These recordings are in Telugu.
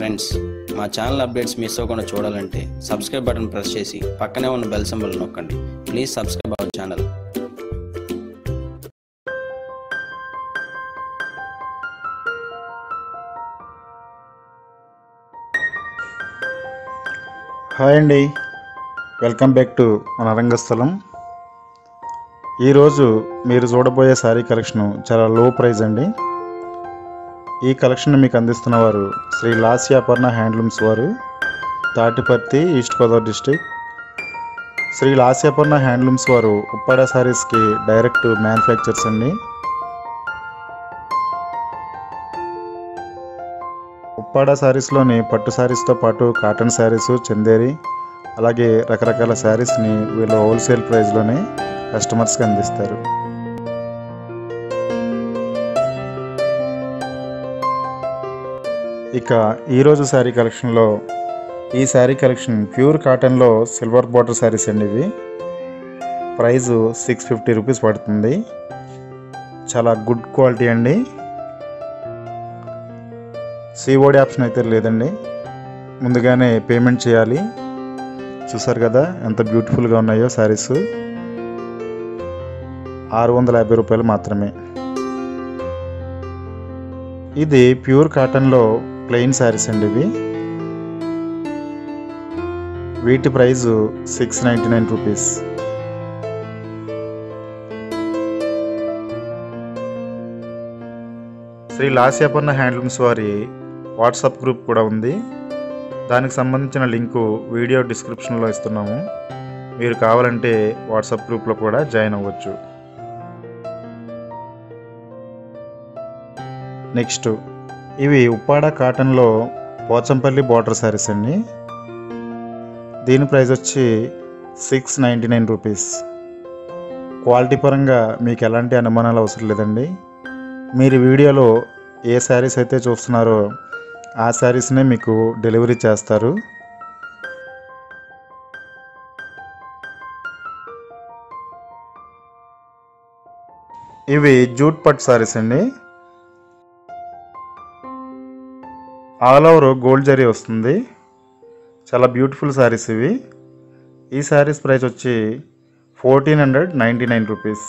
ఫ్రెండ్స్ మా ఛానల్ అప్డేట్స్ మిస్ అవ్వకుండా చూడాలంటే సబ్స్క్రైబ్ బటన్ ప్రెస్ చేసి పక్కనే ఉన్న బెల్ సింబల్ నొక్కండి please subscribe our channel hi అండి వెల్కమ్ బ్యాక్ టు మన రంగస్థలం ఈరోజు మీరు చూడబోయే శారీ కలెక్షన్ చాలా లో ప్రైస్ అండి ఈ కలెక్షన్ మీకు అందిస్తున్న వారు శ్రీ లాస్యాపర్ణ హ్యాండ్లూమ్స్ వారు Tatiparthi east Godavari district Shri Lasyaparna handlooms వారు ఉప్పాడ శారీస్కి డైరెక్ట్ మ్యానుఫ్యాక్చర్స్ అండి ఉప్పాడ శారీస్లోని పట్టు శారీస్తో పాటు కాటన్ శారీస్ చందేరి అలాగే రకరకాల శారీస్ని వీళ్ళు హోల్సేల్ ప్రైస్లోనే కస్టమర్స్కి అందిస్తారు ఇక ఈరోజు శారీ కలెక్షన్లో ఈ శారీ కలెక్షన్ ప్యూర్ కాటన్లో సిల్వర్ బార్డర్ శారీస్ అండి ఇవి ప్రైస్ సిక్స్ ఫిఫ్టీ రూపీస్ పడుతుంది చాలా గుడ్ క్వాలిటీ అండి సిఓడి ఆప్షన్ అయితే లేదండి ముందుగానే పేమెంట్ చేయాలి చూసారు కదా ఎంత బ్యూటిఫుల్గా ఉన్నాయో శారీస్ ఆరు వందల యాభై రూపాయలు మాత్రమే ఇది ప్యూర్ కాటన్లో ప్లెయిన్ శారీస్ అండి ఇవి వీటి price six ninety nine rupees Shri Lasyaparna handlooms వారి వాట్సాప్ గ్రూప్ కూడా ఉంది దానికి సంబంధించిన లింకు వీడియో డిస్క్రిప్షన్లో ఇస్తున్నాము మీరు కావాలంటే వాట్సాప్ గ్రూప్లో కూడా జాయిన్ అవ్వచ్చు నెక్స్ట్ ఇవి ఉప్పాడ కాటన్లో పోచంపల్లి బార్డర్ శారీస్ అండి దీని ప్రైస్ వచ్చి six ninety nine rupees quality పరంగా మీకు ఎలాంటి అనుమానాలు అవసరం లేదండి మీరు వీడియోలో ఏ శారీస్ అయితే చూస్తున్నారో ఆ శారీస్నే మీకు డెలివరీ చేస్తారు ఇవి జూట్ పట్ శారీస్ అండి ఆల్ ఓవర్ గోల్డ్ జరీ వస్తుంది చాలా బ్యూటిఫుల్ శారీస్ ఇవి ఈ శారీస్ ప్రైస్ వచ్చి fourteen hundred ninety nine rupees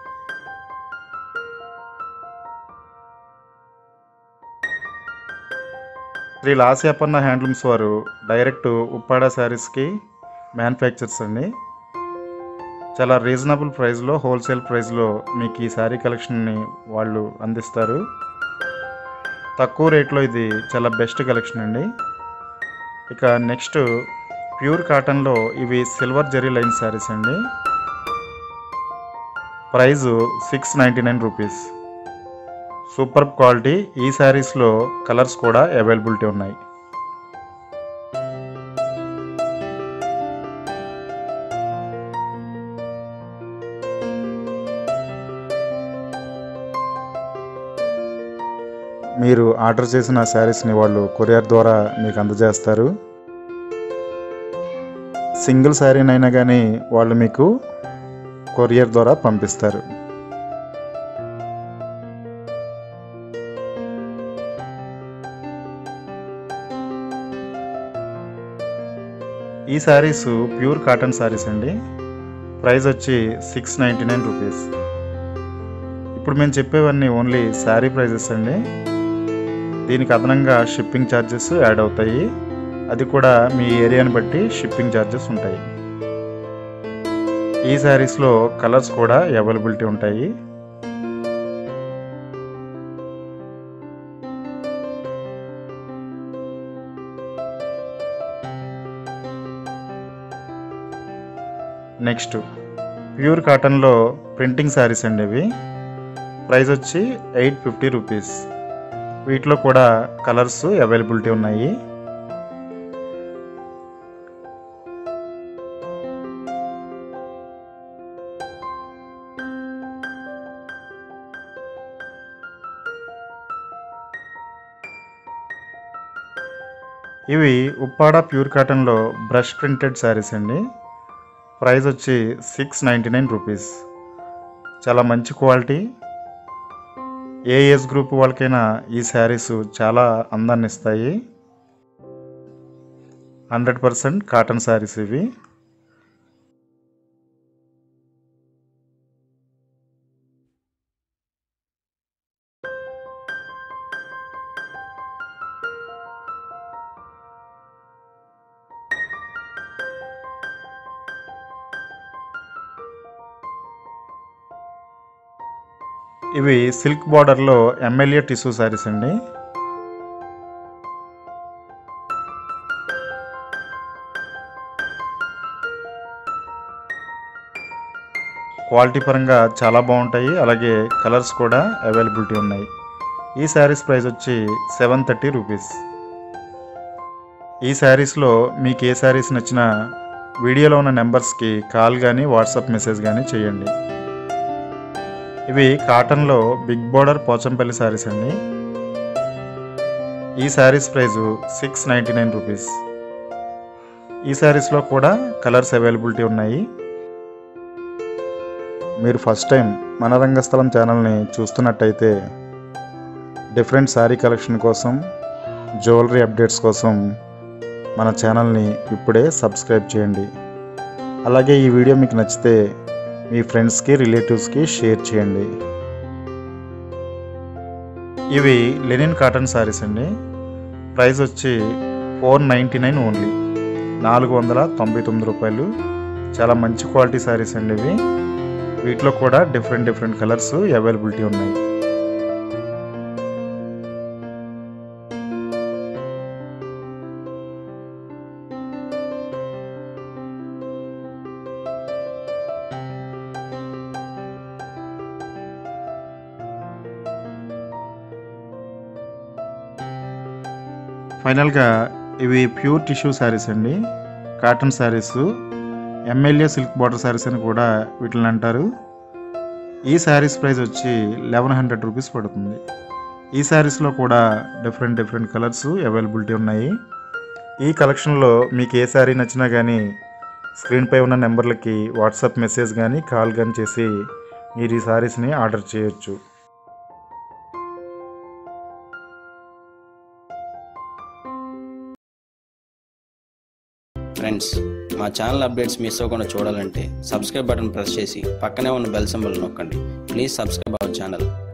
Shri Lasyaparna handlooms వారు డైరెక్ట్ ఉప్పాడ శారీస్కి మ్యానుఫ్యాక్చర్స్ అండి చాలా రీజనబుల్ ప్రైస్లో హోల్సేల్ ప్రైస్లో మీకు ఈ శారీ కలెక్షన్ని వాళ్ళు అందిస్తారు తక్కువ రేట్లో ఇది చాలా బెస్ట్ కలెక్షన్ అండి ఇక నెక్స్ట్ ప్యూర్ కాటన్లో ఇవి సిల్వర్ జరీ లైన్ శారీస్ అండి price six ninety nine rupees super quality ఈ శారీస్లో కలర్స్ కూడా అవైలబిలిటీ ఉన్నాయి మీరు ఆర్డర్ చేసిన శారీస్ని వాళ్ళు కొరియర్ ద్వారా మీకు అందజేస్తారు సింగిల్ శారీనైనా కానీ వాళ్ళు మీకు కొరియర్ ద్వారా పంపిస్తారు ఈ శారీస్ ప్యూర్ కాటన్ శారీస్ అండి ప్రైస్ వచ్చి సిక్స్ నైంటీ నైన్ రూపీస్ ఇప్పుడు మేము చెప్పేవన్నీ ఓన్లీ శారీ ప్రైజెస్ అండి దీనికి అదనంగా షిప్పింగ్ ఛార్జెస్ యాడ్ అవుతాయి అది కూడా మీ ఏరియాని బట్టి షిప్పింగ్ ఛార్జెస్ ఉంటాయి ఈ శారీస్లో కలర్స్ కూడా అవైలబిలిటీ ఉంటాయి నెక్స్ట్ ప్యూర్ కాటన్లో ప్రింటింగ్ శారీస్ అండి ఇవి ప్రైస్ వచ్చి ఎయిట్ ఫిఫ్టీ రూపీస్ వీటిలో కూడా కలర్స్ అవైలబిలిటీ ఉన్నాయి ఇవి ఉప్పాడ ప్యూర్ కాటన్లో బ్రష్ ప్రింటెడ్ శారీస్ అండి ప్రైస్ వచ్చి సిక్స్ నైంటీ నైన్ రూపీస్ చాలా మంచి క్వాలిటీ ఏ ఏజ్ గ్రూప్ వాళ్ళకైనా ఈ శారీస్ చాలా అందాన్ని ఇస్తాయి హండ్రెడ్ పర్సెంట్ కాటన్ శారీస్ ఇవి ఇవి సిల్క్ బార్డర్లో ఎమ్మెల్యే టిష్యూ శారీస్ అండి క్వాలిటీ పరంగా చాలా బాగుంటాయి అలాగే కలర్స్ కూడా అవైలబిలిటీ ఉన్నాయి ఈ శారీస్ ప్రైస్ వచ్చి సెవెన్ థర్టీ రూపీస్ ఈ శారీస్లో మీకు ఏ శారీస్ నచ్చినా వీడియోలో ఉన్న నెంబర్స్కి కాల్ కానీ వాట్సాప్ మెసేజ్ కానీ చేయండి ఇవి కాటన్లో బిగ్ బోర్డర్ పోచంపల్లి శారీస్ అండి ఈ saris price six ninety nine rupees ఈ శారీస్లో కూడా కలర్స్ అవైలబిలిటీ ఉన్నాయి మీరు ఫస్ట్ టైం మన రంగస్థలం ఛానల్ని చూస్తున్నట్టయితే డిఫరెంట్ శారీ కలెక్షన్ కోసం జ్యువెలరీ అప్డేట్స్ కోసం మన ఛానల్ని ఇప్పుడే సబ్స్క్రైబ్ చేయండి అలాగే ఈ వీడియో మీకు నచ్చితే మీ ఫ్రెండ్స్కి రిలేటివ్స్కి షేర్ చేయండి ఇవి లెనిన్ కాటన్ శారీస్ అండి ప్రైస్ వచ్చి ఫోర్ నైంటీ నైన్ ఓన్లీ నాలుగు వందల తొంభై తొమ్మిది రూపాయలు చాలా మంచి క్వాలిటీ శారీస్ అండి ఇవి వీటిలో కూడా డిఫరెంట్ డిఫరెంట్ కలర్స్ అవైలబిలిటీ ఉన్నాయి ఫైనల్గా ఇవి ప్యూర్ టిష్యూ శారీస్ అండి cotton saris MLA silk border saris అని కూడా వీటిని అంటారు ఈ శారీస్ ప్రైస్ వచ్చి లెవెన్ హండ్రెడ్ రూపీస్ పడుతుంది ఈ శారీస్లో కూడా డిఫరెంట్ డిఫరెంట్ కలర్స్ అవైలబిలిటీ ఉన్నాయి ఈ కలెక్షన్లో మీకు ఏ శారీ నచ్చినా కానీ స్క్రీన్పై ఉన్న నెంబర్లకి వాట్సాప్ మెసేజ్ కానీ కాల్ కానీ చేసి మీరు ఈ శారీస్ని ఆర్డర్ చేయొచ్చు ఫ్రెండ్స్ మా ఛానల్ అప్డేట్స్ మిస్ అవ్వకుండా చూడాలంటే సబ్స్క్రైబ్ బటన్ ప్రెస్ చేసి పక్కనే ఉన్న బెల్ సింబల్ నొక్కండి ప్లీజ్ సబ్స్క్రైబ్ అవర్ ఛానల్